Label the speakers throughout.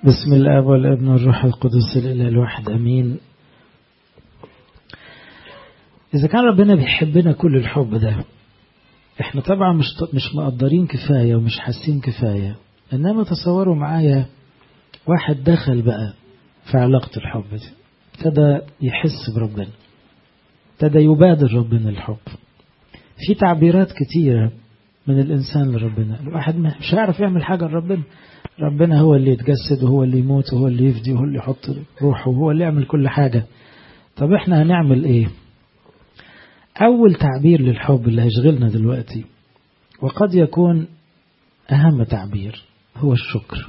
Speaker 1: بسم الاب والابن والروح القدس الاله الواحد امين اذا كان ربنا بيحبنا كل الحب ده احنا طبعا مش مش مقدرين كفايه ومش حاسين كفايه انما تصوروا معايا واحد دخل بقى في علاقه الحب دي ابتدى يحس بربنا ابتدى يبادر ربنا الحب في تعبيرات كتيره من الإنسان لربنا الواحد مش هيعرف يعمل حاجة لربنا ربنا هو اللي يتجسد وهو اللي يموت وهو اللي يفدي وهو اللي يحط روحه وهو اللي يعمل كل حاجة طب احنا هنعمل ايه أول تعبير للحب اللي هيشغلنا دلوقتي وقد يكون أهم تعبير هو الشكر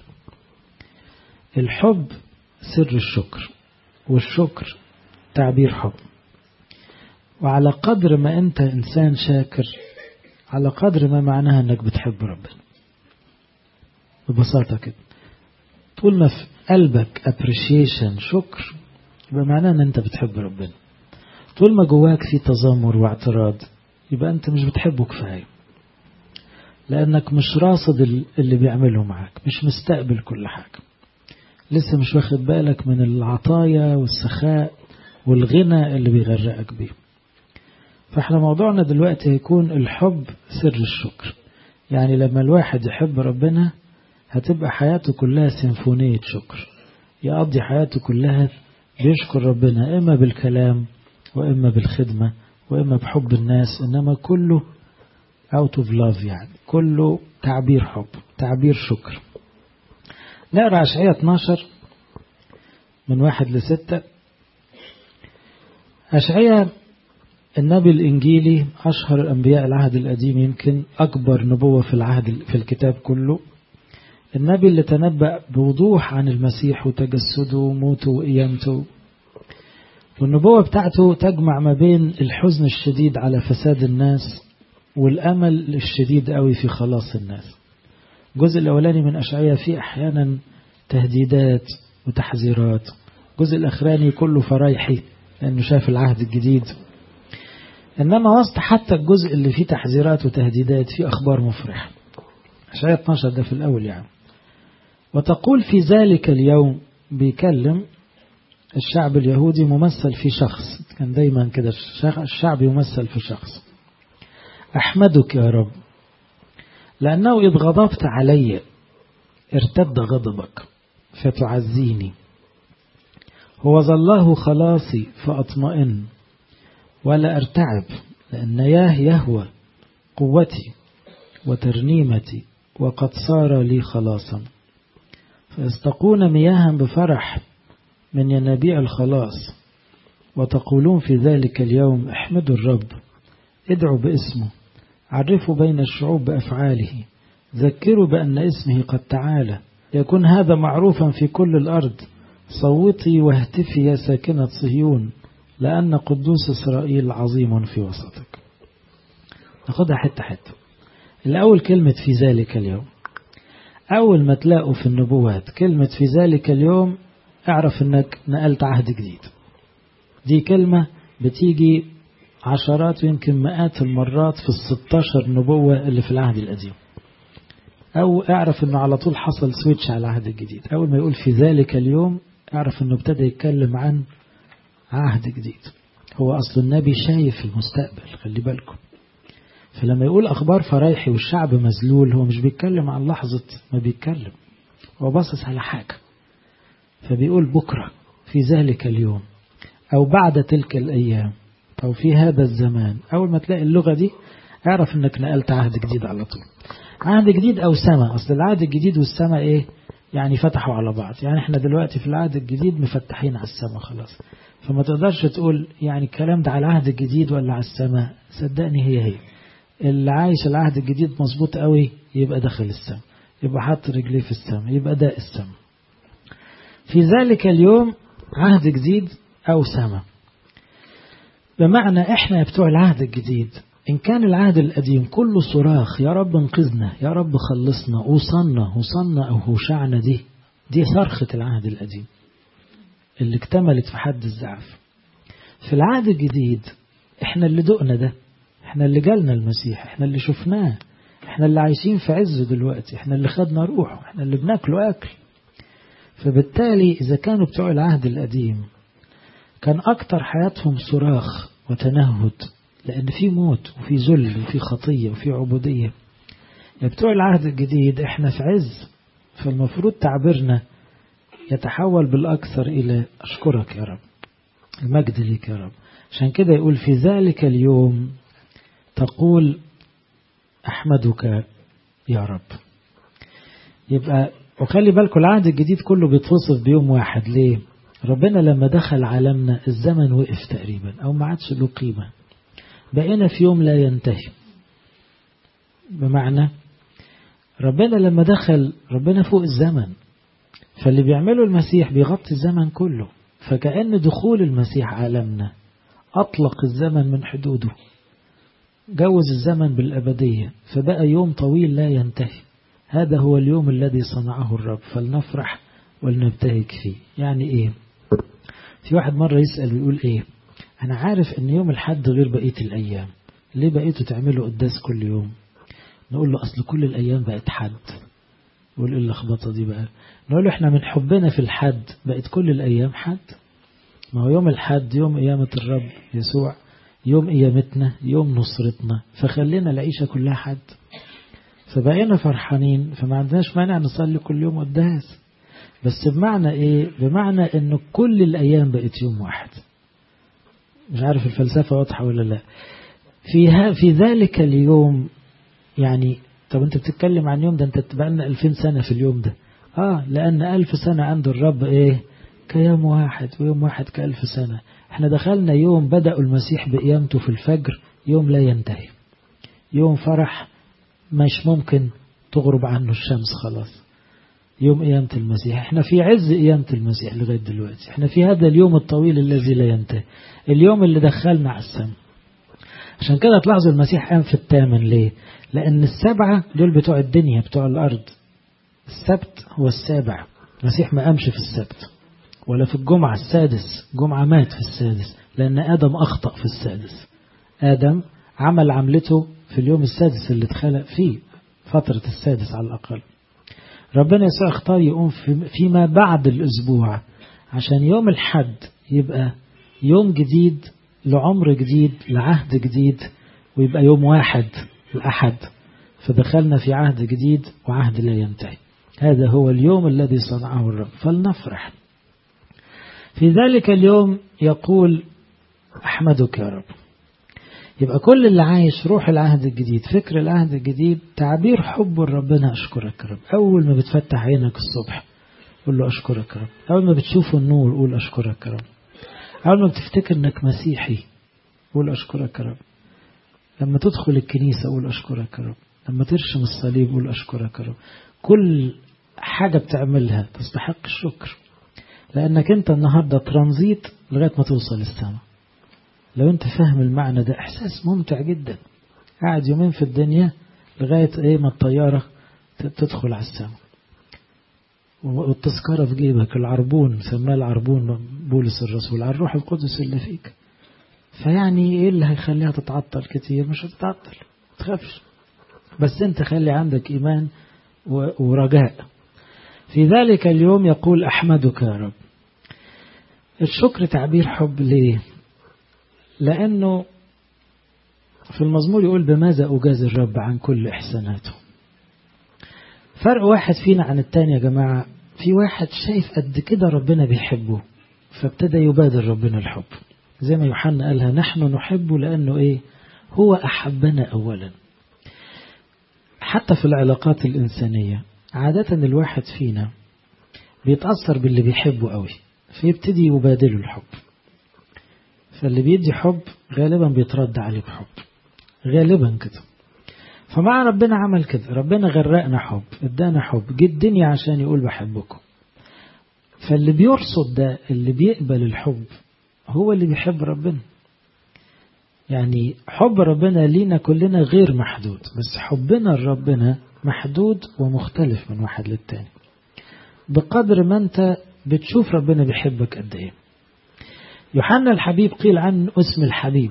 Speaker 1: الحب سر الشكر والشكر تعبير حب وعلى قدر ما أنت إنسان شاكر على قدر ما معناها انك بتحب ربنا ببساطة كده طول ما في قلبك appreciation شكر يبقى معناها ان انت بتحب ربنا طول ما جواك في تذمر واعتراض يبقى انت مش بتحبه كفاية لانك مش راصد اللي بيعمله معاك مش مستقبل كل حاجة لسه مش واخد بالك من العطايا والسخاء والغنى اللي بيغرقك بيه فاحنا موضوعنا دلوقتي هيكون الحب سر الشكر يعني لما الواحد يحب ربنا هتبقى حياته كلها سيمفونية شكر يقضي حياته كلها بيشكر ربنا إما بالكلام وإما بالخدمة وإما بحب الناس إنما كله out of love يعني كله تعبير حب تعبير شكر نقرأ أشعية 12 من واحد لستة أشعية النبي الإنجيلي أشهر أنبياء العهد القديم يمكن أكبر نبوة في العهد في الكتاب كله النبي اللي تنبأ بوضوح عن المسيح وتجسده وموته وقيامته والنبوة بتاعته تجمع ما بين الحزن الشديد على فساد الناس والأمل الشديد قوي في خلاص الناس الجزء الأولاني من أشعية فيه أحيانا تهديدات وتحذيرات الجزء الأخراني كله فرايحي لأنه شاف العهد الجديد إنما وسط حتى الجزء اللي فيه تحذيرات وتهديدات فيه أخبار مفرحة أشعية 12 ده في الأول يعني وتقول في ذلك اليوم بيكلم الشعب اليهودي ممثل في شخص كان دايما كده الشعب يمثل في شخص أحمدك يا رب لأنه إذ غضبت علي ارتد غضبك فتعزيني هو ظله خلاصي فأطمئن ولا أرتعب لأن ياه يهوى قوتي وترنيمتي وقد صار لي خلاصا فيستقون مياها بفرح من ينابيع الخلاص وتقولون في ذلك اليوم احمدوا الرب ادعوا باسمه عرفوا بين الشعوب بأفعاله ذكروا بأن اسمه قد تعالى يكون هذا معروفا في كل الأرض صوتي واهتفي يا ساكنة صهيون لأن قدوس إسرائيل عظيم في وسطك ناخدها حتة حتة الأول كلمة في ذلك اليوم أول ما تلاقوا في النبوات كلمة في ذلك اليوم اعرف أنك نقلت عهد جديد دي كلمة بتيجي عشرات ويمكن مئات المرات في الستاشر نبوة اللي في العهد القديم أو اعرف أنه على طول حصل سويتش على العهد الجديد أول ما يقول في ذلك اليوم اعرف أنه ابتدى يتكلم عن عهد جديد هو أصل النبي شايف المستقبل خلي بالكم فلما يقول أخبار فرايحي والشعب مذلول هو مش بيتكلم عن لحظة ما بيتكلم هو باصص على حاجة فبيقول بكرة في ذلك اليوم أو بعد تلك الأيام أو في هذا الزمان أول ما تلاقي اللغة دي اعرف أنك نقلت عهد جديد على طول عهد جديد أو سماء أصل العهد الجديد والسماء إيه يعني فتحوا على بعض يعني احنا دلوقتي في العهد الجديد مفتحين على السماء خلاص فما تقدرش تقول يعني الكلام ده على العهد الجديد ولا على السماء صدقني هي هي اللي عايش العهد الجديد مظبوط قوي يبقى داخل السماء يبقى حاطط رجليه في السماء يبقى ده السماء في ذلك اليوم عهد جديد أو سماء بمعنى احنا بتوع العهد الجديد إن كان العهد القديم كله صراخ يا رب انقذنا يا رب خلصنا وصلنا وصلنا أو هوشعنا دي دي صرخة العهد القديم اللي اكتملت في حد الزعف في العهد الجديد احنا اللي دقنا ده احنا اللي جالنا المسيح احنا اللي شفناه احنا اللي عايشين في عز دلوقتي احنا اللي خدنا روحه احنا اللي بناكله اكل فبالتالي إذا كانوا بتوع العهد القديم كان أكتر حياتهم صراخ وتنهد لأن في موت وفي ذل وفي خطية وفي عبودية يعني بتوع العهد الجديد احنا في عز فالمفروض تعبيرنا يتحول بالأكثر إلى أشكرك يا رب المجد لك يا رب عشان كده يقول في ذلك اليوم تقول أحمدك يا رب يبقى وخلي بالكم العهد الجديد كله بيتوصف بيوم واحد ليه ربنا لما دخل عالمنا الزمن وقف تقريبا أو ما عادش له قيمة بقينا في يوم لا ينتهي بمعنى ربنا لما دخل ربنا فوق الزمن فاللي بيعمله المسيح بيغطي الزمن كله فكأن دخول المسيح عالمنا أطلق الزمن من حدوده جوز الزمن بالأبدية فبقى يوم طويل لا ينتهي هذا هو اليوم الذي صنعه الرب فلنفرح ولنبتهج فيه يعني إيه في واحد مرة يسأل ويقول إيه أنا عارف أن يوم الحد غير بقية الأيام ليه بقيتوا تعملوا قداس كل يوم نقول له أصل كل الأيام بقت حد يقول إيه اللخبطة دي بقى نقول له إحنا من حبنا في الحد بقت كل الأيام حد ما هو يوم الحد يوم قيامة الرب يسوع يوم قيامتنا يوم نصرتنا فخلينا العيشة كلها حد فبقينا فرحانين فما عندناش مانع نصلي كل يوم قداس بس بمعنى ايه بمعنى انه كل الايام بقت يوم واحد مش عارف الفلسفة واضحة ولا لا في في ذلك اليوم يعني طب انت بتتكلم عن يوم ده انت بقالنا 2000 سنة في اليوم ده اه لان ألف سنة عند الرب ايه كيوم واحد ويوم واحد كألف سنة احنا دخلنا يوم بدأ المسيح بقيامته في الفجر يوم لا ينتهي يوم فرح مش ممكن تغرب عنه الشمس خلاص يوم قيامة المسيح احنا في عز قيامة المسيح لغاية دلوقتي احنا في هذا اليوم الطويل الذي لا ينتهي اليوم اللي دخلنا على السماء عشان كده تلاحظوا المسيح قام في الثامن ليه لأن السبعة دول بتوع الدنيا بتوع الأرض السبت هو السابع المسيح ما قامش في السبت ولا في الجمعة السادس جمعة مات في السادس لأن آدم أخطأ في السادس آدم عمل عملته في اليوم السادس اللي اتخلق فيه فترة السادس على الأقل ربنا يسوع اختار يقوم في فيما بعد الأسبوع عشان يوم الحد يبقى يوم جديد لعمر جديد لعهد جديد ويبقى يوم واحد الأحد فدخلنا في عهد جديد وعهد لا ينتهي هذا هو اليوم الذي صنعه الرب فلنفرح في ذلك اليوم يقول أحمدك يا رب يبقى كل اللي عايش روح العهد الجديد فكر العهد الجديد تعبير حب ربنا أشكرك يا رب أول ما بتفتح عينك الصبح قول له أشكرك يا رب أول ما بتشوف النور قول أشكرك يا رب أول ما بتفتكر أنك مسيحي قول أشكرك يا رب لما تدخل الكنيسة قول أشكرك يا رب لما ترشم الصليب قول أشكرك يا رب كل حاجة بتعملها تستحق الشكر لأنك أنت النهاردة ترانزيت لغاية ما توصل السماء لو أنت فاهم المعنى ده إحساس ممتع جدا قاعد يومين في الدنيا لغاية إيه ما الطيارة تدخل على السماء والتذكرة في جيبك العربون سماه العربون بولس الرسول على الروح القدس اللي فيك فيعني ايه اللي هيخليها تتعطل كتير مش هتتعطل تخافش بس انت خلي عندك ايمان ورجاء في ذلك اليوم يقول احمدك يا رب الشكر تعبير حب ليه لانه في المزمور يقول بماذا اجازي الرب عن كل احساناته فرق واحد فينا عن التاني يا جماعة في واحد شايف قد كده ربنا بيحبه فابتدى يبادر ربنا الحب زي ما يوحنا قالها نحن نحبه لأنه إيه هو أحبنا أولا حتى في العلاقات الإنسانية عادة الواحد فينا بيتأثر باللي بيحبه قوي فيبتدي يبادله الحب فاللي بيدي حب غالبا بيترد عليه بحب غالبا كده فمع ربنا عمل كده ربنا غرقنا حب ادانا حب جه الدنيا عشان يقول بحبكم فاللي بيرصد ده اللي بيقبل الحب هو اللي بيحب ربنا يعني حب ربنا لينا كلنا غير محدود بس حبنا لربنا محدود ومختلف من واحد للتاني بقدر ما انت بتشوف ربنا بيحبك قد ايه يوحنا الحبيب قيل عنه اسم الحبيب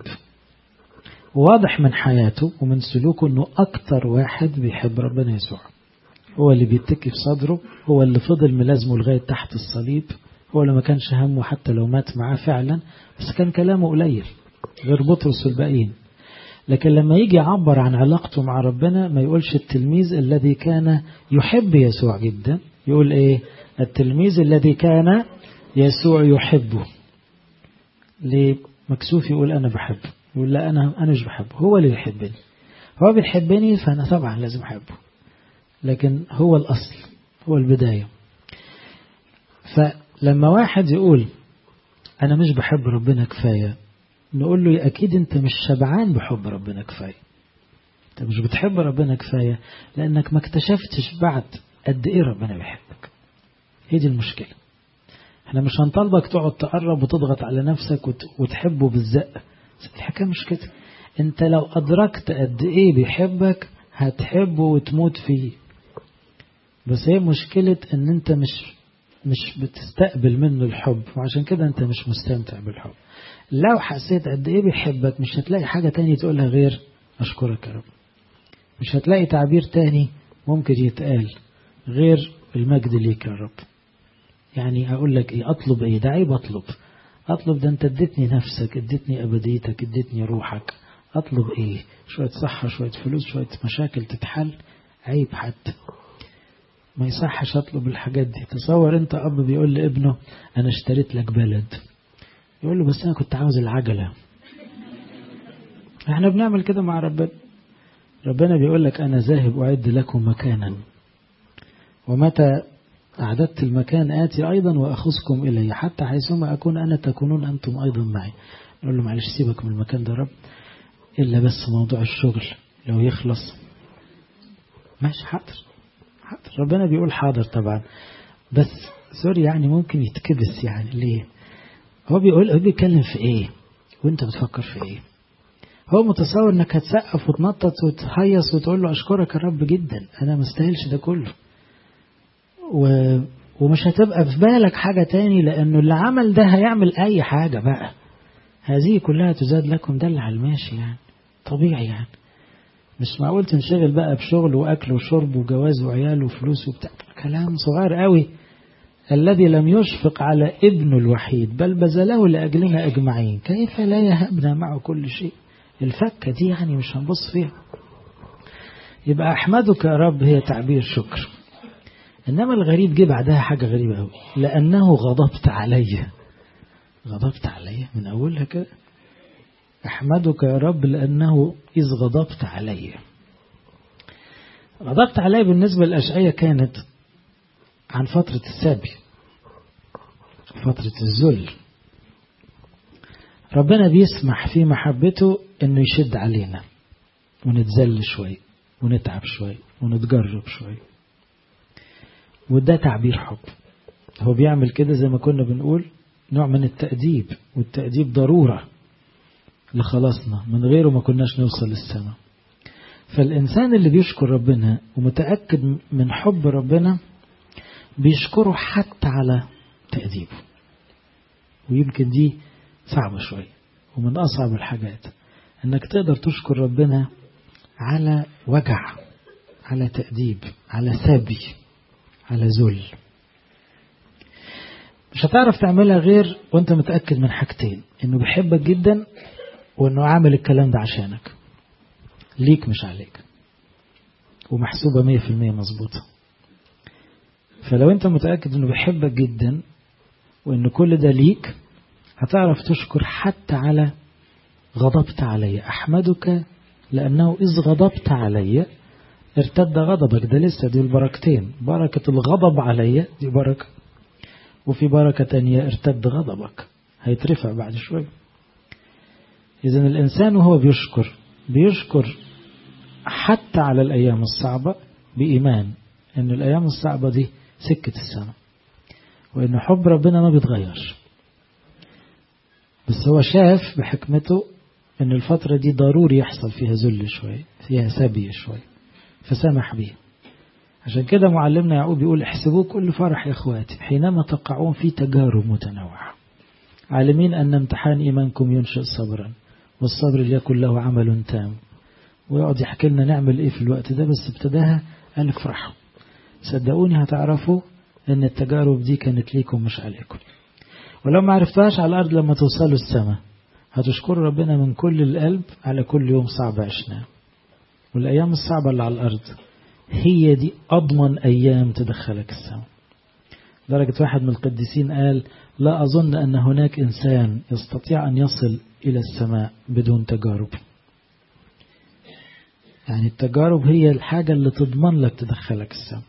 Speaker 1: واضح من حياته ومن سلوكه انه اكتر واحد بيحب ربنا يسوع هو اللي بيتكي في صدره هو اللي فضل ملازمه لغاية تحت الصليب هو اللي ما كانش همه حتى لو مات معاه فعلا بس كان كلامه قليل غير بطرس والباقيين لكن لما يجي يعبر عن علاقته مع ربنا ما يقولش التلميذ الذي كان يحب يسوع جدا يقول ايه التلميذ الذي كان يسوع يحبه ليه مكسوف يقول انا بحبه يقول لا انا انا مش بحبه هو اللي بيحبني هو بيحبني فانا طبعا لازم احبه لكن هو الاصل هو البدايه فلما واحد يقول انا مش بحب ربنا كفايه نقول له أكيد أنت مش شبعان بحب ربنا كفاية أنت مش بتحب ربنا كفاية لأنك ما اكتشفتش بعد قد إيه ربنا بيحبك هي دي المشكلة احنا مش هنطالبك تقعد تقرب وتضغط على نفسك وت... وتحبه بالزق الحكاية مش كده انت لو أدركت قد إيه بيحبك هتحبه وتموت فيه بس هي مشكلة ان انت مش مش بتستقبل منه الحب وعشان كده انت مش مستمتع بالحب لو حسيت قد ايه بيحبك مش هتلاقي حاجة تانية تقولها غير اشكرك يا رب مش هتلاقي تعبير تاني ممكن يتقال غير المجد ليك يا رب يعني اقول لك ايه اطلب ايه ده عيب اطلب اطلب ده انت اديتني نفسك اديتني ابديتك اديتني روحك اطلب ايه شوية صحة شوية فلوس شوية مشاكل تتحل عيب حتى ما يصحش اطلب الحاجات دي تصور انت اب بيقول لابنه انا اشتريت لك بلد يقول له بس انا كنت عاوز العجلة احنا بنعمل كده مع ربنا ربنا بيقول لك انا ذاهب اعد لكم مكانا ومتى أعددت المكان آتي أيضا وأخذكم إلي حتى حيثما أكون أنا تكونون أنتم أيضا معي نقول له معلش سيبك من المكان ده رب إلا بس موضوع الشغل لو يخلص ماشي حاضر حاضر ربنا بيقول حاضر طبعا بس سوري يعني ممكن يتكبس يعني ليه هو بيقول هو بيتكلم في ايه وانت بتفكر في ايه هو متصور انك هتسقف وتنطط وتهيص وتقول له اشكرك يا رب جدا انا مستاهلش ده كله و... ومش هتبقى في بالك حاجة تاني لانه اللي عمل ده هيعمل اي حاجة بقى هذه كلها تزاد لكم ده اللي على الماشي يعني طبيعي يعني مش معقول تنشغل بقى بشغل واكل وشرب وجواز وعيال وفلوس وبتاع كلام صغير قوي الذي لم يشفق على ابنه الوحيد بل بذله لأجلنا أجمعين كيف لا يهبنا معه كل شيء الفكة دي يعني مش هنبص فيها يبقى أحمدك يا رب هي تعبير شكر إنما الغريب جه بعدها حاجة غريبة قوي لأنه غضبت علي غضبت علي من أولها كده أحمدك يا رب لأنه إذ غضبت علي غضبت علي بالنسبة للأشعية كانت عن فترة السبي فترة الذل ربنا بيسمح في محبته انه يشد علينا ونتذل شوي ونتعب شوي ونتجرب شوي وده تعبير حب هو بيعمل كده زي ما كنا بنقول نوع من التأديب والتأديب ضرورة لخلاصنا من غيره ما كناش نوصل للسماء فالإنسان اللي بيشكر ربنا ومتأكد من حب ربنا بيشكره حتى على تأديبه ويمكن دي صعبة شوية ومن أصعب الحاجات أنك تقدر تشكر ربنا على وجع على تأديب على سبي على ذل مش هتعرف تعملها غير وانت متأكد من حاجتين انه بيحبك جدا وانه عامل الكلام ده عشانك ليك مش عليك ومحسوبة مية في المية مظبوطة فلو انت متأكد انه بيحبك جدا وان كل ده ليك هتعرف تشكر حتى على غضبت علي أحمدك لأنه إذ غضبت علي ارتد غضبك ده لسه دي البركتين بركة الغضب علي دي بركة وفي بركة تانية ارتد غضبك هيترفع بعد شوية إذا الإنسان وهو بيشكر بيشكر حتى على الأيام الصعبة بإيمان أن الأيام الصعبة دي سكة السماء وأن حب ربنا ما بيتغيرش بس هو شاف بحكمته أن الفترة دي ضروري يحصل فيها ذل شوية فيها سبي شوية فسمح بيه عشان كده معلمنا يعقوب يقول احسبوه كل فرح يا اخواتي حينما تقعون في تجارب متنوعة عالمين أن امتحان إيمانكم ينشئ صبرا والصبر ليكن له عمل تام ويقعد يحكي لنا نعمل ايه في الوقت ده بس ابتداها قال افرحوا صدقوني هتعرفوا ان التجارب دي كانت ليكم مش عليكم ولو ما عرفتوهاش على الأرض لما توصلوا السماء هتشكروا ربنا من كل القلب على كل يوم صعب عشناه والأيام الصعبة اللي على الأرض هي دي أضمن أيام تدخلك السماء درجة واحد من القديسين قال لا أظن أن هناك إنسان يستطيع أن يصل إلى السماء بدون تجارب يعني التجارب هي الحاجة اللي تضمن لك تدخلك السماء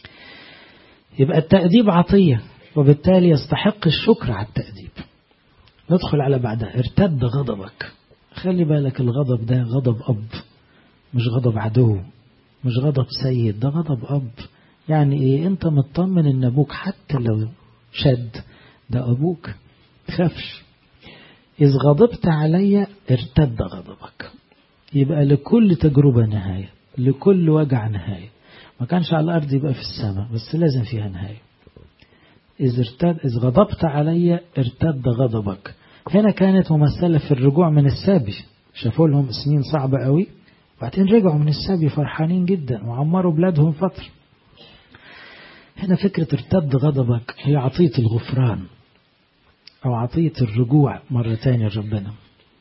Speaker 1: يبقى التأديب عطية وبالتالي يستحق الشكر على التأديب ندخل على بعدها ارتد غضبك خلي بالك الغضب ده غضب أب مش غضب عدو مش غضب سيد ده غضب أب يعني إيه أنت مطمن إن أبوك حتى لو شد ده أبوك تخافش إذ غضبت علي ارتد غضبك يبقى لكل تجربة نهاية لكل وجع نهاية ما كانش على الأرض يبقى في السماء بس لازم فيها نهاية إذ, ارتد إذ غضبت علي ارتد غضبك هنا كانت ممثلة في الرجوع من السابي شافوا لهم سنين صعبة قوي وبعدين رجعوا من السابي فرحانين جدا وعمروا بلادهم فترة هنا فكرة ارتد غضبك هي عطية الغفران أو عطية الرجوع مرة تانية لربنا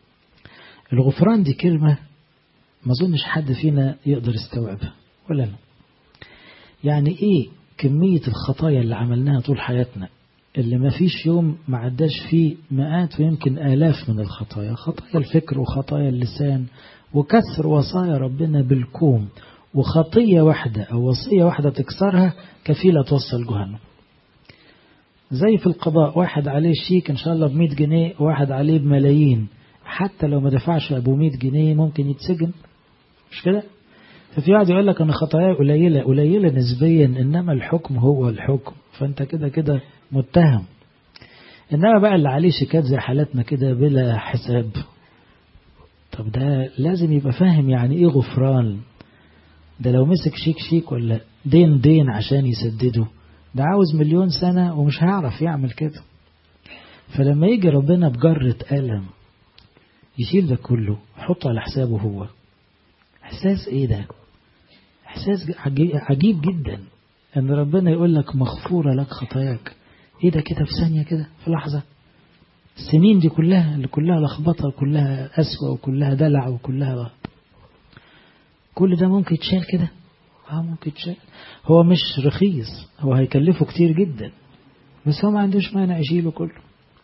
Speaker 1: الغفران دي كلمة ما أظنش حد فينا يقدر يستوعبها ولا أنا يعني إيه كمية الخطايا اللي عملناها طول حياتنا اللي ما فيش يوم ما عداش فيه مئات ويمكن آلاف من الخطايا خطايا الفكر وخطايا اللسان وكسر وصايا ربنا بالكوم وخطية واحدة أو وصية واحدة تكسرها كفيلة توصل جهنم زي في القضاء واحد عليه شيك إن شاء الله بمئة جنيه وواحد عليه بملايين حتى لو ما دفعش أبو مئة جنيه ممكن يتسجن مش كده ففي واحد يقول لك أن خطاياي قليلة قليلة نسبيا إنما الحكم هو الحكم فأنت كده كده متهم إنما بقى اللي عليه شيكات زي حالاتنا كده بلا حساب طب ده لازم يبقى فاهم يعني إيه غفران ده لو مسك شيك شيك ولا دين دين عشان يسدده ده عاوز مليون سنة ومش هيعرف يعمل كده فلما يجي ربنا بجرة ألم يشيل ده كله يحطه على حسابه هو إحساس إيه ده إحساس عجيب جدا أن ربنا يقول لك مغفورة لك خطاياك إيه ده كده في ثانية كده في لحظة السنين دي كلها اللي كلها لخبطة وكلها أسوأ وكلها دلع وكلها كل ده ممكن يتشال كده اه ممكن يتشال هو مش رخيص هو هيكلفه كتير جدا بس هو ما عندوش مانع يشيله كله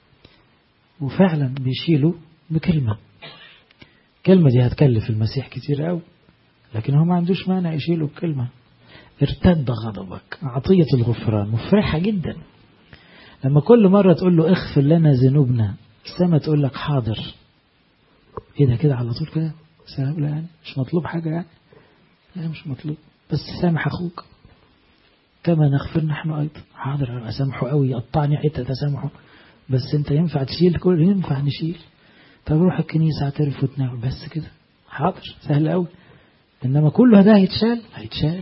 Speaker 1: وفعلا بيشيله بكلمة الكلمة دي هتكلف المسيح كتير قوي لكن هو ما عندوش مانع يشيله بكلمة ارتد غضبك عطية الغفران مفرحة جدا لما كل مرة تقول له اغفر لنا ذنوبنا السما تقول لك حاضر ايه ده كده على طول كده سهولة يعني مش مطلوب حاجة يعني لا مش مطلوب بس سامح أخوك كما نغفر نحن أيضا حاضر أنا أسامحه قوي يقطعني حتة تسامحه بس أنت ينفع تشيل كل ينفع نشيل طب روح الكنيسة اعترف وتناول بس كده حاضر سهل قوي إنما كله ده هيتشال هيتشال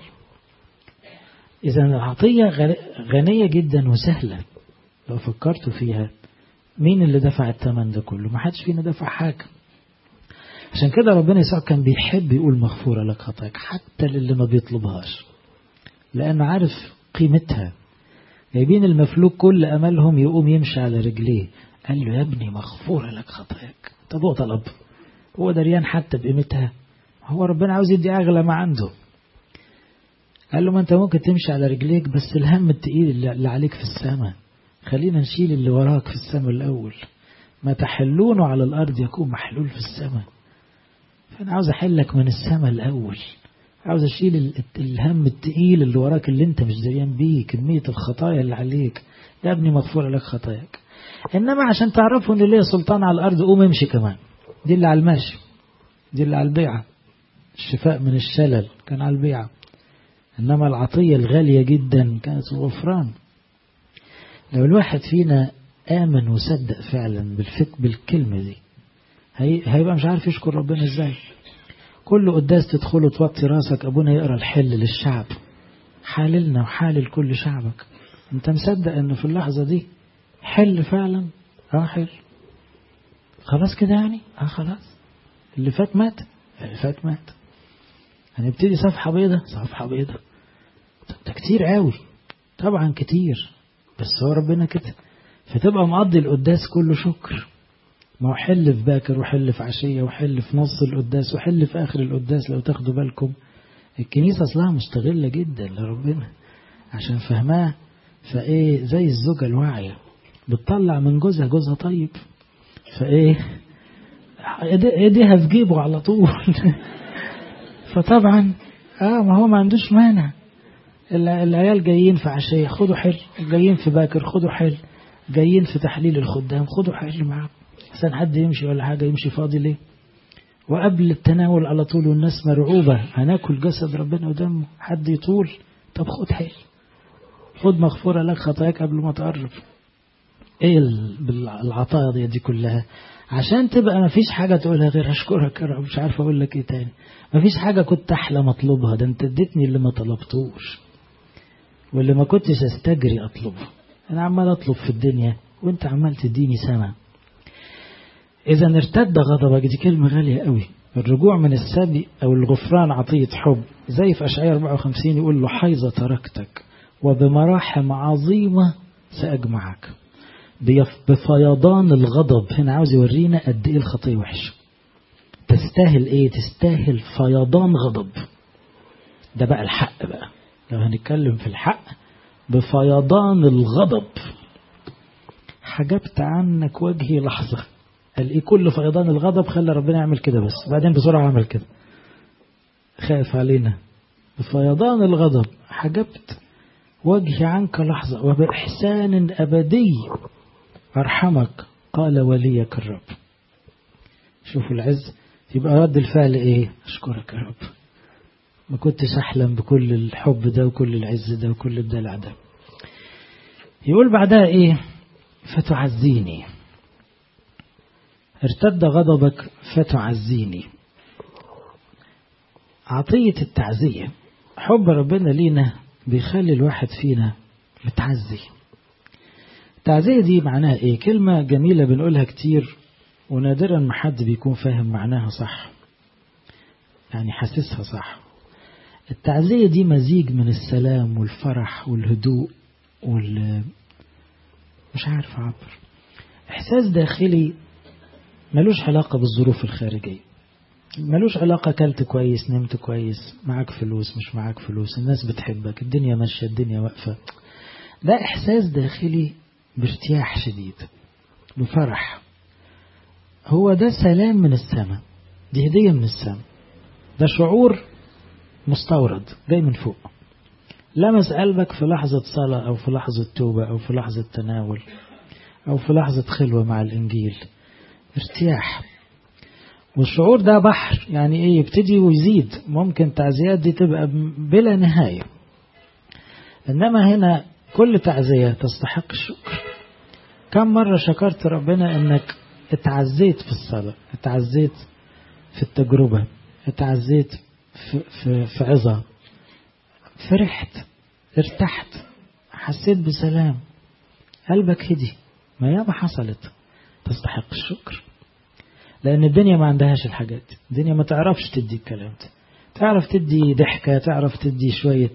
Speaker 1: إذا العطية غنية جدا وسهلة لو فكرتوا فيها مين اللي دفع الثمن ده كله ما حدش فينا دفع حاجة عشان كده ربنا يسوع كان بيحب يقول مغفورة لك خطاك حتى للي ما بيطلبهاش لأنه عارف قيمتها جايبين المفلوج كل أملهم يقوم يمشي على رجليه قال له يا ابني مغفورة لك خطاياك طب هو طلب هو دريان حتى بقيمتها هو ربنا عاوز يدي أغلى ما عنده قال له ما أنت ممكن تمشي على رجليك بس الهم التقيل اللي عليك في السماء خلينا نشيل اللي وراك في السماء الأول ما تحلونه على الأرض يكون محلول في السماء فأنا عاوز أحلك من السماء الأول عاوز أشيل الهم التقيل اللي وراك اللي أنت مش دريان بيه كمية الخطايا اللي عليك يا ابني مغفورة لك خطاياك إنما عشان تعرفوا إن ليه سلطان على الأرض قوم امشي كمان دي اللي على الماشي دي اللي على البيعة الشفاء من الشلل كان على البيعة إنما العطية الغالية جدا كانت الغفران لو الواحد فينا آمن وصدق فعلا بالفك بالكلمة دي هيبقى مش عارف يشكر ربنا ازاي كل قداس تدخله توطي راسك ابونا يقرا الحل للشعب حاللنا وحالل كل شعبك انت مصدق ان في اللحظة دي حل فعلا اه حل خلاص كده يعني اه خلاص اللي فات مات اللي فات مات هنبتدي صفحة بيضة صفحة بيضة ده كتير قوي طبعا كتير بس هو ربنا كده فتبقى مقضي القداس كله شكر ما هو حل في باكر وحل في عشية وحل في نص القداس وحل في آخر القداس لو تاخدوا بالكم الكنيسة أصلها مستغلة جدا لربنا عشان فهمها فإيه زي الزوجة الواعية بتطلع من جوزها جوزها طيب فإيه ايديها في جيبه على طول فطبعا اه ما هو ما عندوش مانع العيال جايين في عشية خدوا حل جايين في باكر خدوا حل جايين في تحليل الخدام خدوا حل معاهم عشان حد يمشي ولا حاجة يمشي فاضي ليه وقبل التناول على طول والناس مرعوبة هناكل جسد ربنا ودمه حد يطول طب خد حل خد مغفورة لك خطاياك قبل ما تقرب ايه العطايا دي, دي كلها عشان تبقى ما فيش حاجة تقولها غير أشكرك يا رب مش عارف أقول لك إيه تاني ما فيش حاجة كنت أحلى مطلوبها ده أنت اديتني اللي ما طلبتوش واللي ما كنتش أستجري أطلبه أنا عمال أطلب في الدنيا وأنت عمال تديني سما إذا ارتد غضبك دي كلمة غالية قوي الرجوع من السبي أو الغفران عطية حب زي في أشعياء 54 يقول له حيظة تركتك وبمراحم عظيمة سأجمعك بفيضان الغضب هنا عاوز يورينا قد ايه الخطيه وحشه تستاهل ايه تستاهل فيضان غضب ده بقى الحق بقى لو هنتكلم في الحق بفيضان الغضب حجبت عنك وجهي لحظة قال ايه كل فيضان الغضب خلى ربنا يعمل كده بس بعدين بسرعة عمل كده خاف علينا بفيضان الغضب حجبت وجهي عنك لحظة وبإحسان أبدي أرحمك قال وليك الرب شوفوا العز يبقى رد الفعل ايه اشكرك يا رب ما كنتش احلم بكل الحب ده وكل العز ده وكل الدلع ده يقول بعدها ايه فتعزيني ارتد غضبك فتعزيني عطية التعزية حب ربنا لينا بيخلي الواحد فينا متعزي التعزية دي معناها ايه كلمة جميلة بنقولها كتير ونادرا ما حد بيكون فاهم معناها صح يعني حاسسها صح التعزية دي مزيج من السلام والفرح والهدوء وال مش عارف أعبر إحساس داخلي ملوش علاقة بالظروف الخارجية ملوش علاقة كلت كويس نمت كويس معاك فلوس مش معاك فلوس الناس بتحبك الدنيا ماشية الدنيا واقفة ده إحساس داخلي بارتياح شديد بفرح هو ده سلام من السماء دي هدية من السماء ده شعور مستورد جاي من فوق لمس قلبك في لحظة صلاة أو في لحظة توبة أو في لحظة تناول أو في لحظة خلوة مع الإنجيل ارتياح والشعور ده بحر يعني ايه يبتدي ويزيد ممكن تعزيات دي تبقى بلا نهاية انما هنا كل تعزية تستحق الشكر كم مرة شكرت ربنا انك اتعزيت في الصلاة اتعزيت في التجربة اتعزيت في, في, في عظة فرحت ارتحت حسيت بسلام قلبك هدي ما ياما حصلت تستحق الشكر لأن الدنيا ما عندهاش الحاجات دي الدنيا ما تعرفش تدي الكلام ده تعرف تدي ضحكة تعرف تدي شوية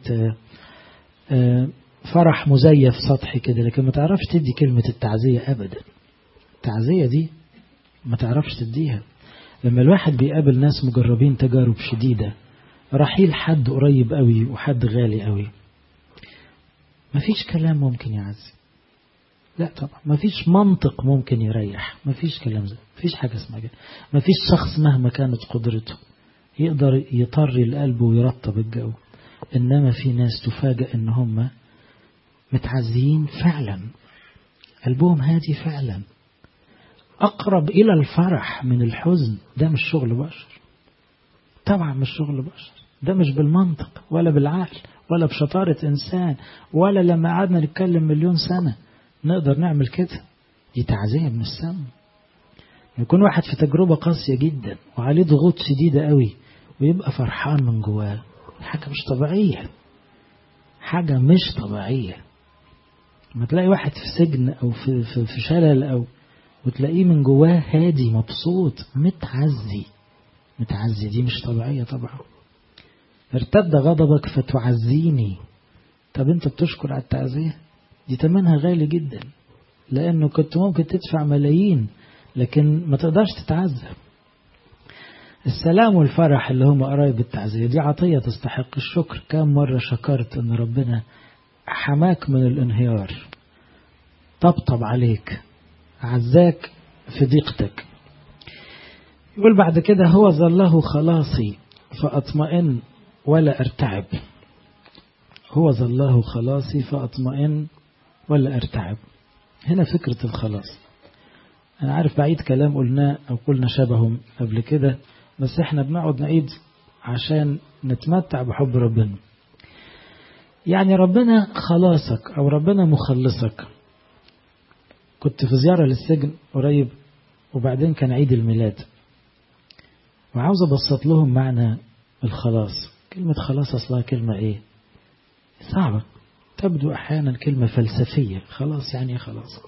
Speaker 1: فرح مزيف سطحي كده لكن ما تعرفش تدي كلمة التعزية أبدا التعزية دي ما تعرفش تديها لما الواحد بيقابل ناس مجربين تجارب شديدة رحيل حد قريب قوي وحد غالي قوي مفيش كلام ممكن يعزي لا طبعا مفيش منطق ممكن يريح مفيش كلام زي مفيش حاجة اسمها كده مفيش شخص مهما كانت قدرته يقدر يطري القلب ويرطب الجو إنما في ناس تفاجأ إن هم متعزيين فعلا قلبهم هادي فعلا أقرب إلى الفرح من الحزن ده مش شغل بشر طبعا مش شغل بشر ده مش بالمنطق ولا بالعقل ولا بشطارة إنسان ولا لما قعدنا نتكلم مليون سنة نقدر نعمل كده دي تعزية من السم يكون واحد في تجربة قاسية جدا وعليه ضغوط شديدة قوي ويبقى فرحان من جواه حاجة مش طبيعية حاجة مش طبيعية ما تلاقي واحد في سجن أو في, في, في شلل أو وتلاقيه من جواه هادي مبسوط متعزي متعزي دي مش طبيعية طبعا ارتد غضبك فتعزيني طب انت بتشكر على التعزية دي تمنها غالي جدا لانه كنت ممكن تدفع ملايين لكن ما تقدرش تتعذب السلام والفرح اللي هم قرايب التعزية دي عطية تستحق الشكر كم مرة شكرت ان ربنا حماك من الانهيار طبطب عليك عزاك في ضيقتك يقول بعد كده هو ظله خلاصي فأطمئن ولا أرتعب هو ظله خلاصي فأطمئن ولا أرتعب هنا فكرة الخلاص أنا عارف بعيد كلام قلناه أو قلنا شبههم قبل كده بس احنا بنقعد نعيد عشان نتمتع بحب ربنا يعني ربنا خلاصك أو ربنا مخلصك كنت في زيارة للسجن قريب وبعدين كان عيد الميلاد وعاوز أبسط لهم معنى الخلاص كلمة خلاص أصلها كلمة إيه صعبة تبدو أحيانا كلمة فلسفية خلاص يعني خلاص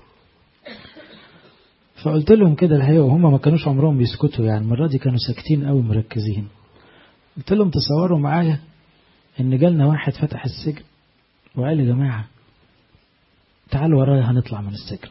Speaker 1: فقلت لهم كده الحقيقة وهم ما كانوش عمرهم بيسكتوا يعني المرة دي كانوا ساكتين قوي مركزين قلت لهم تصوروا معايا ان جالنا واحد فتح السجن وقال يا جماعة تعالوا ورايا هنطلع من السجن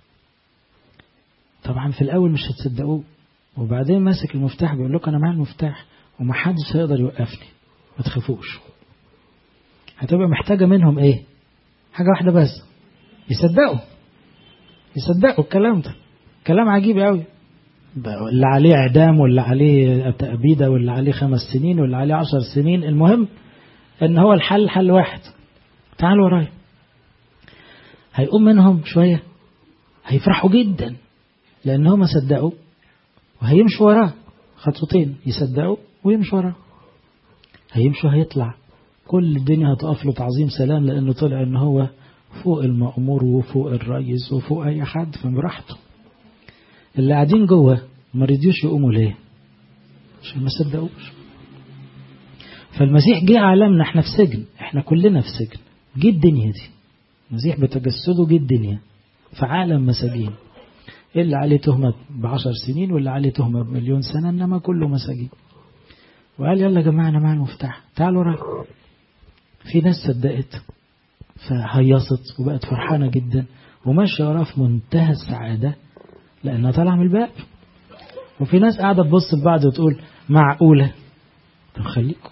Speaker 1: طبعا في الأول مش هتصدقوه وبعدين ماسك المفتاح بيقول لكم أنا معايا المفتاح ومحدش هيقدر يوقفني ما تخافوش هتبقى محتاجة منهم إيه حاجة واحدة بس يصدقوا يصدقوا الكلام ده كلام عجيب قوي اللي عليه إعدام واللي عليه تأبيدة واللي عليه خمس سنين واللي عليه عشر سنين المهم إن هو الحل حل واحد تعالوا ورايا هيقوم منهم شوية هيفرحوا جدا لأن هم صدقوا وهيمشوا وراه خطوتين يصدقوا ويمشوا وراه هيمشوا هيطلع كل الدنيا هتقف له تعظيم سلام لأنه طلع إن هو فوق المأمور وفوق الرئيس وفوق أي حد فبراحته اللي قاعدين جوه ما رضيوش يقوموا ليه عشان ما صدقوش فالمسيح جه عالمنا احنا في سجن احنا كلنا في سجن جه الدنيا دي المسيح بتجسده جه الدنيا في عالم مساجين اللي عليه تهمة بعشر سنين واللي عليه تهمة بمليون سنة إنما كله مساجين وقال يلا يا جماعة أنا معايا المفتاح تعالوا رايح في ناس صدقت فهيصت وبقت فرحانة جدا وماشية وراه في منتهى السعادة لأنها طالعة من الباب وفي ناس قاعدة تبص لبعض وتقول معقولة طب خليكم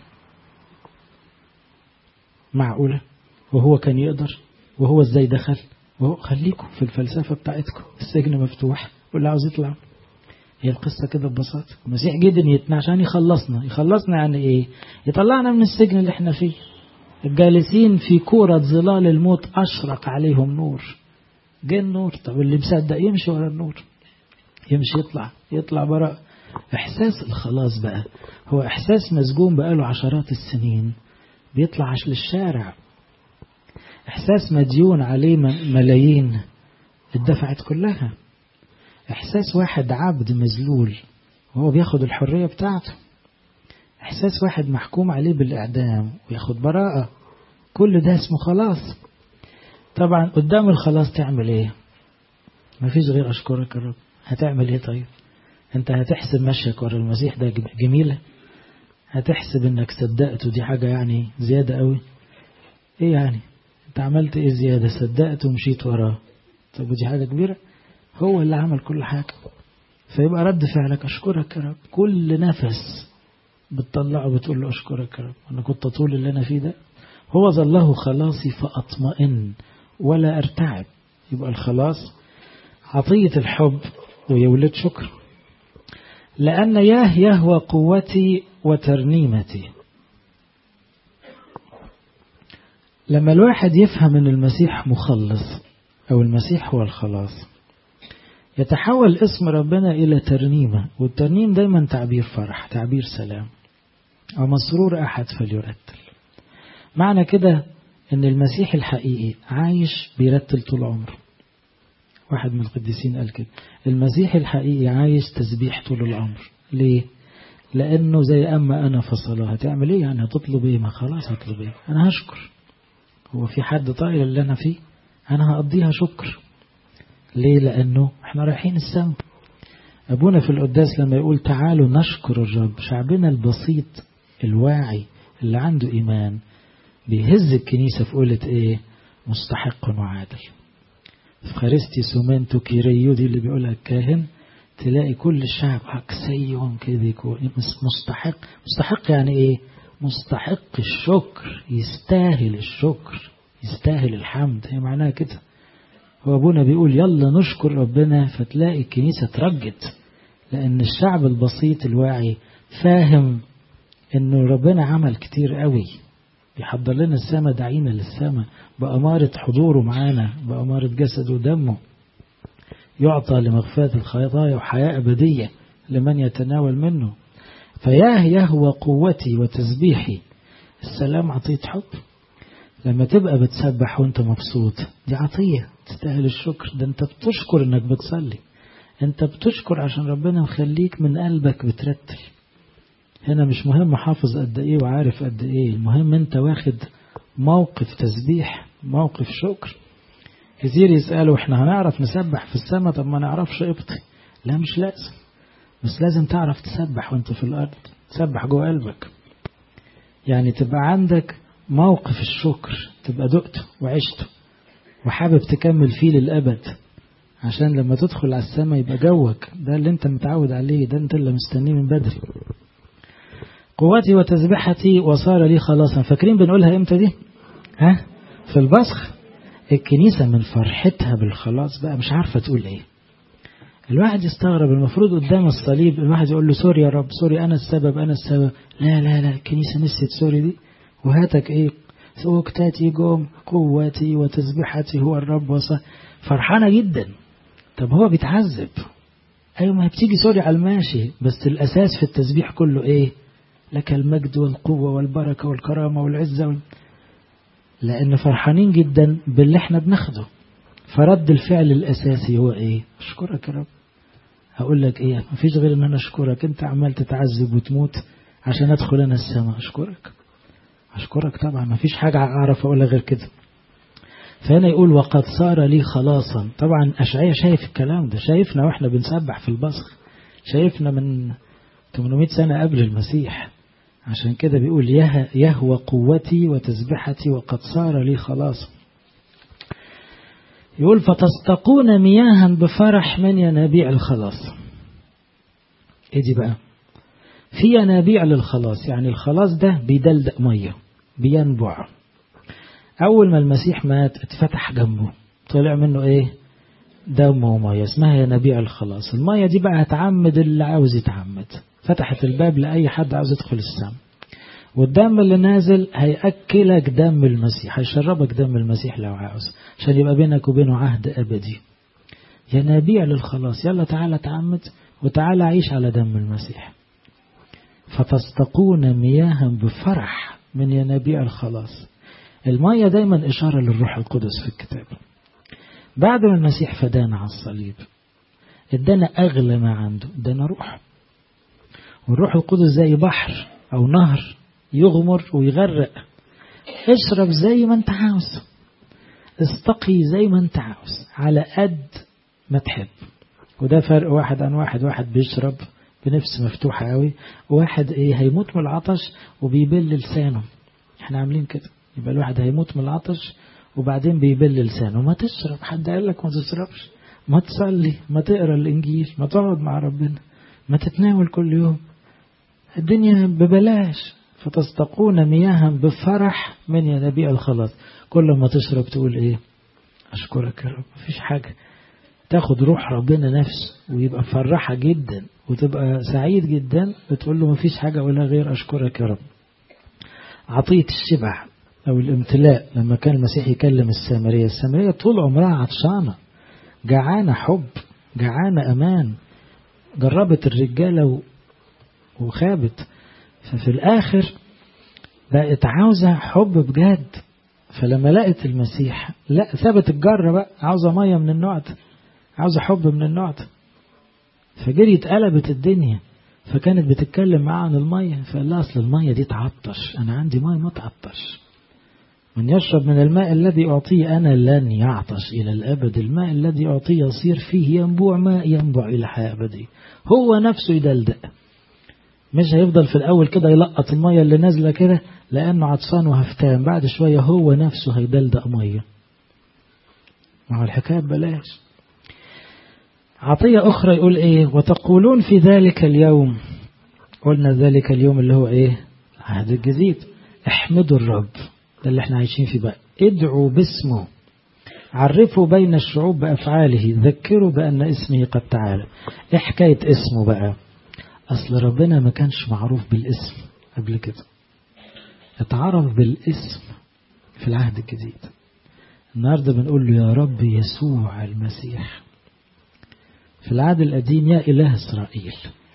Speaker 1: معقولة وهو كان يقدر وهو ازاي دخل وهو خليكم في الفلسفة بتاعتكم السجن مفتوح واللي عاوز يطلع هي القصة كده ببساطة المسيح جه دنيتنا عشان يخلصنا يخلصنا يعني ايه يطلعنا من السجن اللي احنا فيه الجالسين في كورة ظلال الموت أشرق عليهم نور جه النور طب اللي مصدق يمشي ورا النور يمشي يطلع يطلع براء إحساس الخلاص بقى هو إحساس مسجون بقاله عشرات السنين بيطلع للشارع إحساس مديون عليه ملايين اتدفعت كلها إحساس واحد عبد مذلول وهو بياخد الحرية بتاعته إحساس واحد محكوم عليه بالإعدام وياخد براءة كل ده اسمه خلاص طبعا قدام الخلاص تعمل ايه مفيش غير أشكرك يا رب هتعمل ايه طيب انت هتحسب مشيك ورا المسيح ده جميلة هتحسب انك صدقت ودي حاجة يعني زيادة قوي ايه يعني انت عملت ايه زيادة صدقت ومشيت وراه طب ودي حاجة كبيرة هو اللي عمل كل حاجة فيبقى رد فعلك أشكرك يا رب كل نفس بتطلعه بتقول له أشكرك يا رب أنا كنت طول اللي أنا فيه ده هو ظله خلاصي فأطمئن ولا أرتعب يبقى الخلاص عطية الحب ويولد شكر لأن ياه يهوى قوتي وترنيمتي لما الواحد يفهم أن المسيح مخلص أو المسيح هو الخلاص يتحول اسم ربنا إلى ترنيمة والترنيم دايما تعبير فرح تعبير سلام أو مسرور أحد فليرتل معنى كده أن المسيح الحقيقي عايش بيرتل طول عمره واحد من القديسين قال كده المسيح الحقيقي عايش تسبيح طول العمر ليه؟ لأنه زي أما أنا فصلها هتعمل إيه يعني هتطلب إيه ما خلاص هطلب إيه أنا هشكر هو في حد طائل اللي أنا فيه أنا هقضيها شكر ليه لأنه احنا رايحين السماء أبونا في القداس لما يقول تعالوا نشكر الرب شعبنا البسيط الواعي اللي عنده إيمان بيهز الكنيسة في قولة ايه مستحق وعادل فخارستي سومنتو كيريو دي اللي بيقولها الكاهن تلاقي كل الشعب عكسيهم كده يكون مستحق مستحق يعني ايه مستحق الشكر يستاهل الشكر يستاهل الحمد هي معناها كده هو ابونا بيقول يلا نشكر ربنا فتلاقي الكنيسة ترجد لان الشعب البسيط الواعي فاهم انه ربنا عمل كتير قوي بيحضر لنا السماء دعينا للسماء بأمارة حضوره معانا بأمارة جسده ودمه يعطى لمغفرة الخطايا وحياة أبدية لمن يتناول منه فياه يهوى قوتي وتسبيحي السلام عطية حب لما تبقى بتسبح وانت مبسوط دي عطية تستاهل الشكر ده انت بتشكر انك بتصلي انت بتشكر عشان ربنا مخليك من قلبك بترتل هنا مش مهم حافظ قد ايه وعارف قد ايه المهم انت واخد موقف تسبيح موقف شكر كتير يسألوا احنا هنعرف نسبح في السماء طب ما نعرفش ابطي لا مش لازم بس لازم تعرف تسبح وانت في الارض تسبح جوه قلبك يعني تبقى عندك موقف الشكر تبقى دقته وعشته وحابب تكمل فيه للأبد عشان لما تدخل على السماء يبقى جوك ده اللي انت متعود عليه ده انت اللي مستنيه من بدري قوتي وتسبحتي وصار لي خلاصا فاكرين بنقولها امتى دي ها في البصخ الكنيسة من فرحتها بالخلاص بقى مش عارفة تقول ايه الواحد يستغرب المفروض قدام الصليب الواحد يقول له سوري يا رب سوري انا السبب انا السبب لا لا لا الكنيسة نسيت سوري دي وهاتك ايه سوكتاتي جوم قوتي وتسبحتي هو الرب وصا فرحانة جدا طب هو بيتعذب ايوه ما بتيجي سوري على الماشي بس الاساس في التسبيح كله ايه لك المجد والقوة والبركة والكرامة والعزة وال... لأن فرحانين جدا باللي احنا بناخده فرد الفعل الأساسي هو ايه أشكرك يا رب هقول لك ايه مفيش غير ان انا اشكرك انت عمال تتعذب وتموت عشان ادخل انا السماء اشكرك اشكرك طبعا مفيش حاجة اعرف اقولها غير كده فهنا يقول وقد صار لي خلاصا طبعا أشعية شايف الكلام ده شايفنا واحنا بنسبح في البصخ شايفنا من 800 سنة قبل المسيح عشان كده بيقول يه يهوى قوتي وتسبحتي وقد صار لي خلاص يقول فتستقون مياها بفرح من ينابيع الخلاص ايه دي بقى في ينابيع للخلاص يعني الخلاص ده بيدلدق مية بينبع أول ما المسيح مات اتفتح جنبه طلع منه ايه دم ومية اسمها ينابيع الخلاص المية دي بقى هتعمد اللي عاوز يتعمد فتحت الباب لأي حد عاوز يدخل السماء والدم اللي نازل هيأكلك دم المسيح هيشربك دم المسيح لو عاوز عشان يبقى بينك وبينه عهد أبدي ينابيع للخلاص يلا تعالى تعمد وتعالى عيش على دم المسيح فتستقون مياها بفرح من ينابيع الخلاص المية دايما إشارة للروح القدس في الكتاب بعد ما المسيح فدانا على الصليب ادانا أغلى ما عنده ادانا روح والروح القدس زي بحر أو نهر يغمر ويغرق اشرب زي ما انت عاوز استقي زي ما انت عاوز على قد ما تحب وده فرق واحد عن واحد واحد بيشرب بنفس مفتوحة قوي وواحد ايه هيموت من العطش وبيبل لسانه احنا عاملين كده يبقى الواحد هيموت من العطش وبعدين بيبل لسانه ما تشرب حد قال لك ما تشربش ما تصلي ما تقرا الانجيل ما تقعد مع ربنا ما تتناول كل يوم الدنيا ببلاش فتستقون مياها بفرح من ينابيع الخلاص كل ما تشرب تقول ايه اشكرك يا رب مفيش حاجة تاخد روح ربنا نفسه ويبقى فرحة جدا وتبقى سعيد جدا بتقول له مفيش حاجة ولا غير اشكرك يا رب عطية الشبع او الامتلاء لما كان المسيح يكلم السامرية السامرية طول عمرها عطشانة جعانة حب جعانة امان جربت الرجالة وخابت ففي الآخر بقت عاوزة حب بجد فلما لقت المسيح لا ثبت الجرة بقى عاوزة مية من النوع ده عاوزة حب من النوع ده فجريت قلبت الدنيا فكانت بتتكلم معاه عن المية فقال لها أصل المية دي تعطش أنا عندي مية ما تعطش من يشرب من الماء الذي أعطيه أنا لن يعطش إلى الأبد الماء الذي أعطيه يصير فيه ينبوع ماء ينبع إلى حياة أبدية هو نفسه يدلدق مش هيفضل في الأول كده يلقط المية اللي نازلة كده لأنه عطشان وهفتان بعد شوية هو نفسه هيدلدق مية ما هو الحكاية ببلاش عطية أخرى يقول إيه وتقولون في ذلك اليوم قلنا ذلك اليوم اللي هو إيه العهد الجديد احمدوا الرب ده اللي احنا عايشين فيه بقى ادعوا باسمه عرفوا بين الشعوب بأفعاله ذكروا بأن اسمه قد تعالى ايه حكاية اسمه بقى أصل ربنا ما كانش معروف بالاسم قبل كده اتعرف بالاسم في العهد الجديد النهاردة بنقول له يا رب يسوع المسيح في العهد القديم يا إله إسرائيل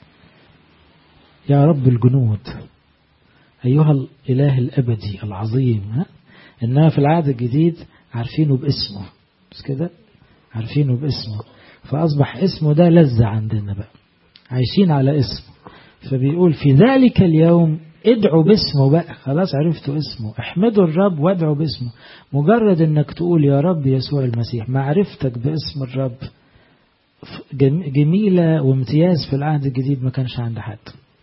Speaker 1: يا رب الجنود أيها الإله الأبدي العظيم ها؟ إنما في العهد الجديد عارفينه باسمه بس كده عارفينه باسمه فأصبح اسمه ده لذة عندنا بقى عايشين على اسمه فبيقول في ذلك اليوم ادعوا باسمه بقى خلاص عرفتوا اسمه احمدوا الرب وادعوا باسمه مجرد انك تقول يا رب يسوع المسيح معرفتك باسم الرب جميلة وامتياز في العهد الجديد ما كانش عند حد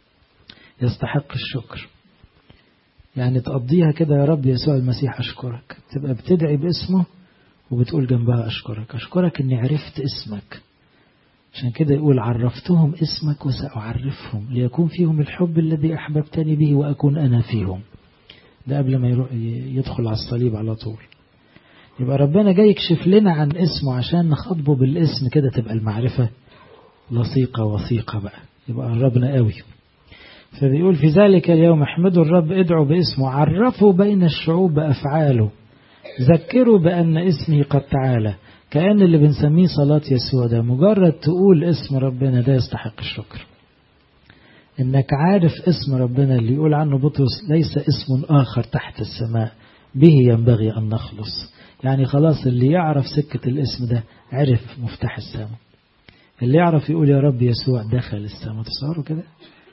Speaker 1: يستحق الشكر يعني تقضيها كده يا رب يسوع المسيح أشكرك تبقى بتدعي باسمه وبتقول جنبها أشكرك أشكرك أني عرفت اسمك عشان كده يقول عرفتهم اسمك وسأعرفهم ليكون فيهم الحب الذي أحببتني به وأكون أنا فيهم ده قبل ما يدخل على الصليب على طول يبقى ربنا جاي يكشف لنا عن اسمه عشان نخاطبه بالاسم كده تبقى المعرفة لصيقة وثيقة بقى يبقى قربنا قوي فبيقول في ذلك اليوم احمدوا الرب ادعوا باسمه عرفوا بين الشعوب بأفعاله ذكروا بأن اسمه قد تعالى كأن اللي بنسميه صلاة يسوع ده مجرد تقول اسم ربنا ده يستحق الشكر انك عارف اسم ربنا اللي يقول عنه بطرس ليس اسم آخر تحت السماء به ينبغي أن نخلص يعني خلاص اللي يعرف سكة الاسم ده عرف مفتاح السماء اللي يعرف يقول يا رب يسوع دخل السماء تصوروا كده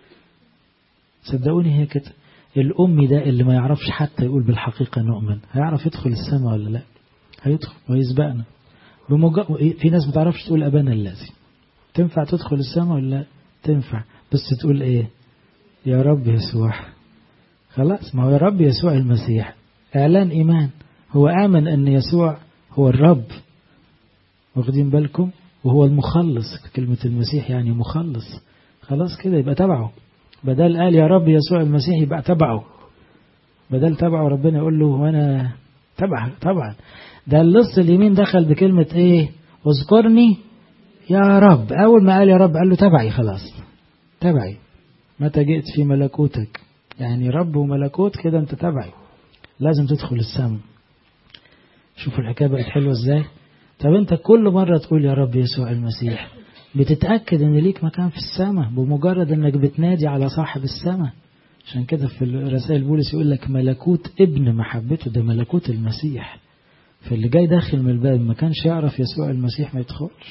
Speaker 1: صدقوني هي كده الأمي ده اللي ما يعرفش حتى يقول بالحقيقة نؤمن هيعرف يدخل السماء ولا لا هيدخل ويسبقنا بمجرد في ناس ما تعرفش تقول أبانا الذي تنفع تدخل السماء ولا لا تنفع بس تقول ايه يا رب يسوع خلاص ما هو يا رب يسوع المسيح اعلان ايمان هو امن ان يسوع هو الرب واخدين بالكم وهو المخلص كلمة المسيح يعني مخلص خلاص كده يبقى تبعه بدل قال يا رب يسوع المسيح يبقى تبعه بدل تبعه ربنا يقول له وانا تبع طبعا ده اللص اليمين دخل بكلمة ايه اذكرني يا رب اول ما قال يا رب قال له تبعي خلاص تبعي متى جئت في ملكوتك يعني رب وملكوت كده انت تبعي لازم تدخل السماء شوفوا الحكاية بقت حلوة ازاي طب انت كل مرة تقول يا رب يسوع المسيح بتتأكد ان ليك مكان في السماء بمجرد انك بتنادي على صاحب السماء عشان كده في رسائل بولس يقول لك ملكوت ابن محبته ده ملكوت المسيح فاللي جاي داخل من الباب ما كانش يعرف يسوع المسيح ما يدخلش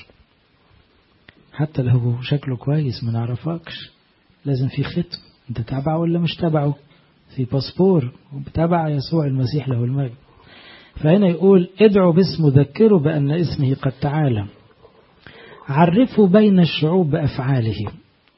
Speaker 1: حتى لو شكله كويس ما نعرفكش لازم في ختم انت تابعه ولا مش تابعه في باسبور وبتابع يسوع المسيح له المجد فهنا يقول ادعوا باسمه ذكروا بأن اسمه قد تعالى عرفوا بين الشعوب بأفعاله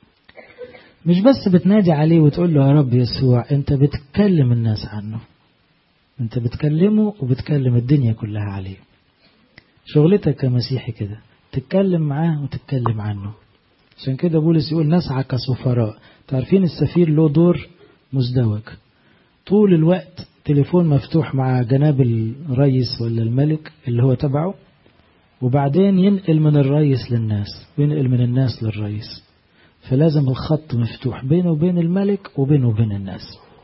Speaker 1: مش بس بتنادي عليه وتقول له يا رب يسوع انت بتكلم الناس عنه انت بتكلمه وبتكلم الدنيا كلها عليه شغلتك كمسيحي كده تتكلم معاه وتتكلم عنه عشان كده بولس يقول نسعى كسفراء تعرفين السفير له دور مزدوج طول الوقت تليفون مفتوح مع جناب الرئيس ولا الملك اللي هو تبعه وبعدين ينقل من الرئيس للناس وينقل من الناس للرئيس فلازم الخط مفتوح بينه وبين الملك وبينه وبين الناس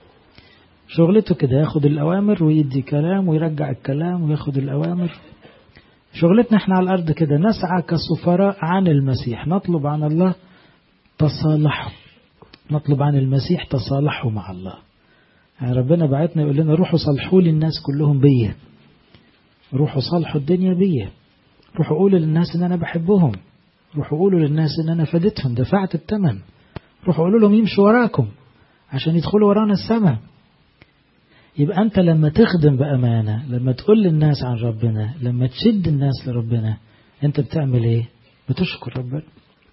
Speaker 1: شغلته كده ياخد الأوامر ويدي كلام ويرجع الكلام وياخد الأوامر شغلتنا احنا على الأرض كده نسعى كسفراء عن المسيح نطلب عن الله تصالحوا نطلب عن المسيح تصالحوا مع الله يعني ربنا بعتنا يقول لنا روحوا صلحوا لي الناس كلهم بيا روحوا صلحوا الدنيا بيا روحوا قولوا للناس ان انا بحبهم روحوا قولوا للناس ان انا فديتهم دفعت الثمن روحوا قولوا لهم يمشوا وراكم عشان يدخلوا ورانا السماء يبقى أنت لما تخدم بأمانة لما تقول للناس عن ربنا لما تشد الناس لربنا أنت بتعمل إيه بتشكر ربنا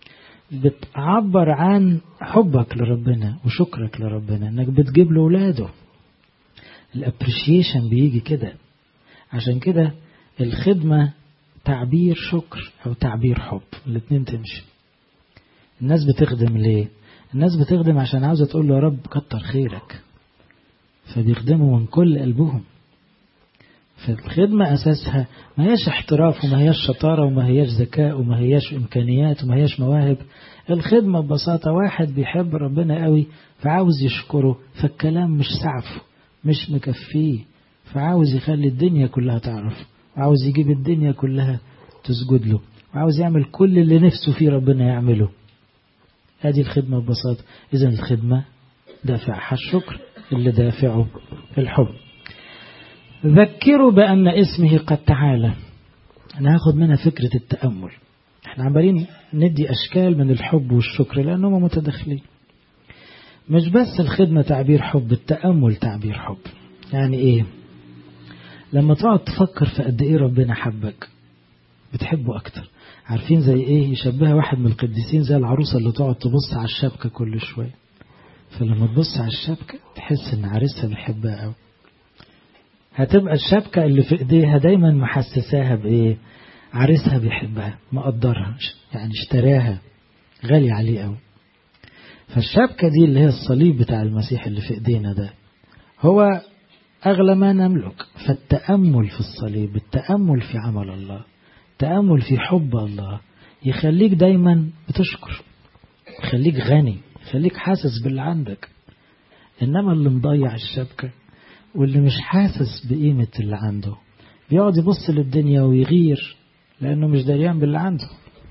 Speaker 1: بتعبر عن حبك لربنا وشكرك لربنا انك بتجيب له ولاده الابريشيشن بيجي كده عشان كده الخدمة تعبير شكر او تعبير حب الاتنين تمشي الناس بتخدم ليه الناس بتخدم عشان عاوزة تقول له يا رب كتر خيرك فبيخدموا من كل قلبهم فالخدمة أساسها ما هيش احتراف وما هيش شطارة وما هيش ذكاء وما هيش إمكانيات وما هيش مواهب الخدمة ببساطة واحد بيحب ربنا قوي فعاوز يشكره فالكلام مش سعفه مش مكفيه فعاوز يخلي الدنيا كلها تعرف وعاوز يجيب الدنيا كلها تسجد له وعاوز يعمل كل اللي نفسه فيه ربنا يعمله هذه الخدمة ببساطة إذا الخدمة دافعها الشكر اللي دافعه الحب ذكروا بأن اسمه قد تعالى أنا هاخد منها فكرة التأمل احنا عمالين ندي أشكال من الحب والشكر لأنهم متداخلين مش بس الخدمة تعبير حب التأمل تعبير حب يعني ايه لما تقعد تفكر في قد ايه ربنا حبك بتحبه اكتر عارفين زي ايه يشبهها واحد من القديسين زي العروسة اللي تقعد تبص على الشبكة كل شوية فلما تبص على الشبكة تحس ان عريسها بيحبها قوي هتبقى الشبكة اللي في ايديها دايما محسساها بايه عريسها بيحبها مقدرها يعني اشتراها غالي عليه قوي فالشبكة دي اللي هي الصليب بتاع المسيح اللي في ايدينا ده هو أغلى ما نملك فالتأمل في الصليب التأمل في عمل الله التأمل في حب الله يخليك دايما بتشكر يخليك غني يخليك حاسس باللي عندك إنما اللي مضيع الشبكة واللي مش حاسس بقيمة اللي عنده بيقعد يبص للدنيا ويغير لأنه مش دريان باللي عنده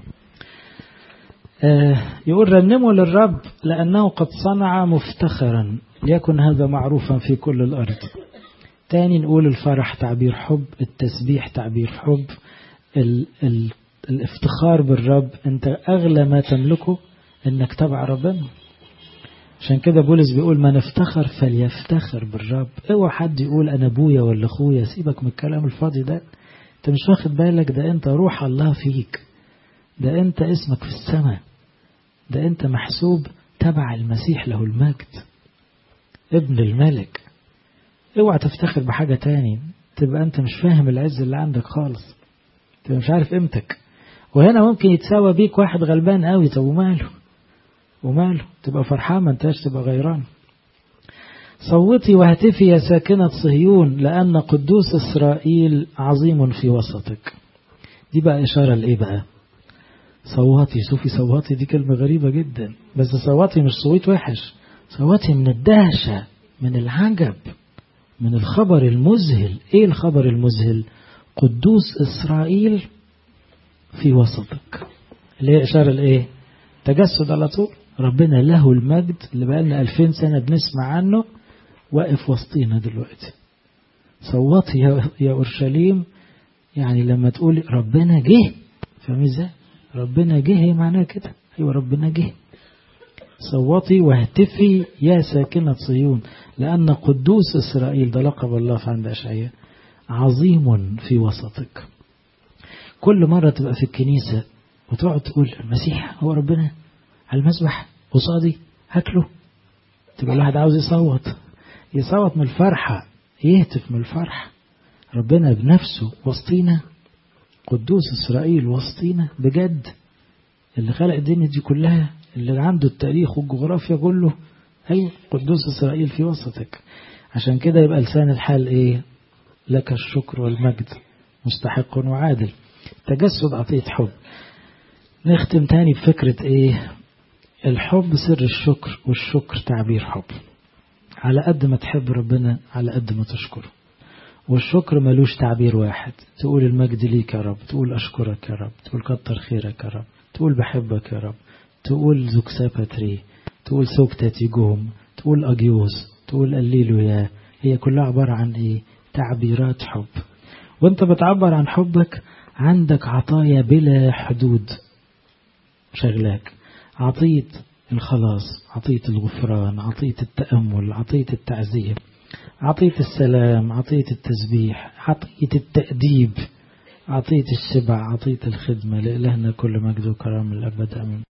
Speaker 1: آه يقول رنموا للرب لأنه قد صنع مفتخرا ليكن هذا معروفا في كل الأرض تاني نقول الفرح تعبير حب التسبيح تعبير حب ال ال الافتخار بالرب انت أغلى ما تملكه انك تبع ربنا عشان كده بولس بيقول من افتخر فليفتخر بالرب اوعى حد يقول انا ابويا ولا اخويا سيبك من الكلام الفاضي ده انت مش واخد بالك ده انت روح الله فيك ده انت اسمك في السماء ده انت محسوب تبع المسيح له المجد ابن الملك اوعى تفتخر بحاجة تاني تبقى انت مش فاهم العز اللي عندك خالص تبقى مش عارف قيمتك وهنا ممكن يتساوى بيك واحد غلبان قوي طب وماله وماله تبقى فرحان ما انتاش تبقى غيران صوتي وهتفي يا ساكنة صهيون لأن قدوس إسرائيل عظيم في وسطك دي بقى إشارة لإيه بقى صواتي شوفي صواتي دي كلمة غريبة جدا بس صواتي مش صويت وحش صواتي من الدهشة من العجب من الخبر المذهل ايه الخبر المذهل قدوس إسرائيل في وسطك اللي هي إشارة لإيه تجسد على طول ربنا له المجد اللي بقالنا ألفين سنة بنسمع عنه واقف وسطينا دلوقتي صوتي يا أورشليم يعني لما تقول ربنا جه فاهم ازاي ربنا جه معناه كده ايوه ربنا جه صوتي واهتفي يا ساكنة صيون لأن قدوس إسرائيل ده لقب الله في عند أشعياء عظيم في وسطك كل مرة تبقى في الكنيسة وتقعد تقول المسيح هو ربنا على المسبح قصادي هاكله تبقى الواحد عاوز يصوت يصوت من الفرحة يهتف من الفرحة ربنا بنفسه وسطينا قدوس إسرائيل وسطينا بجد اللي خلق الدنيا دي كلها اللي عنده التاريخ والجغرافيا كله أيوة قدوس إسرائيل في وسطك عشان كده يبقى لسان الحال إيه لك الشكر والمجد مستحق وعادل تجسد عطية حب نختم تاني بفكرة إيه الحب سر الشكر والشكر تعبير حب على قد ما تحب ربنا على قد ما تشكره والشكر ملوش تعبير واحد تقول المجد ليك يا رب تقول أشكرك يا رب تقول كتر خيرك يا رب تقول بحبك يا رب تقول زوكساباتري تقول سوكتاتي جوم تقول أجيوز تقول قليلو يا هي كلها عبارة عن إيه تعبيرات حب وانت بتعبر عن حبك عندك عطايا بلا حدود شغلاك عطية الخلاص عطية الغفران عطية التأمل عطية التعزية عطية السلام عطية التسبيح عطية التأديب عطية الشبع عطية الخدمة لإلهنا كل مجد وكرام الأبد أمين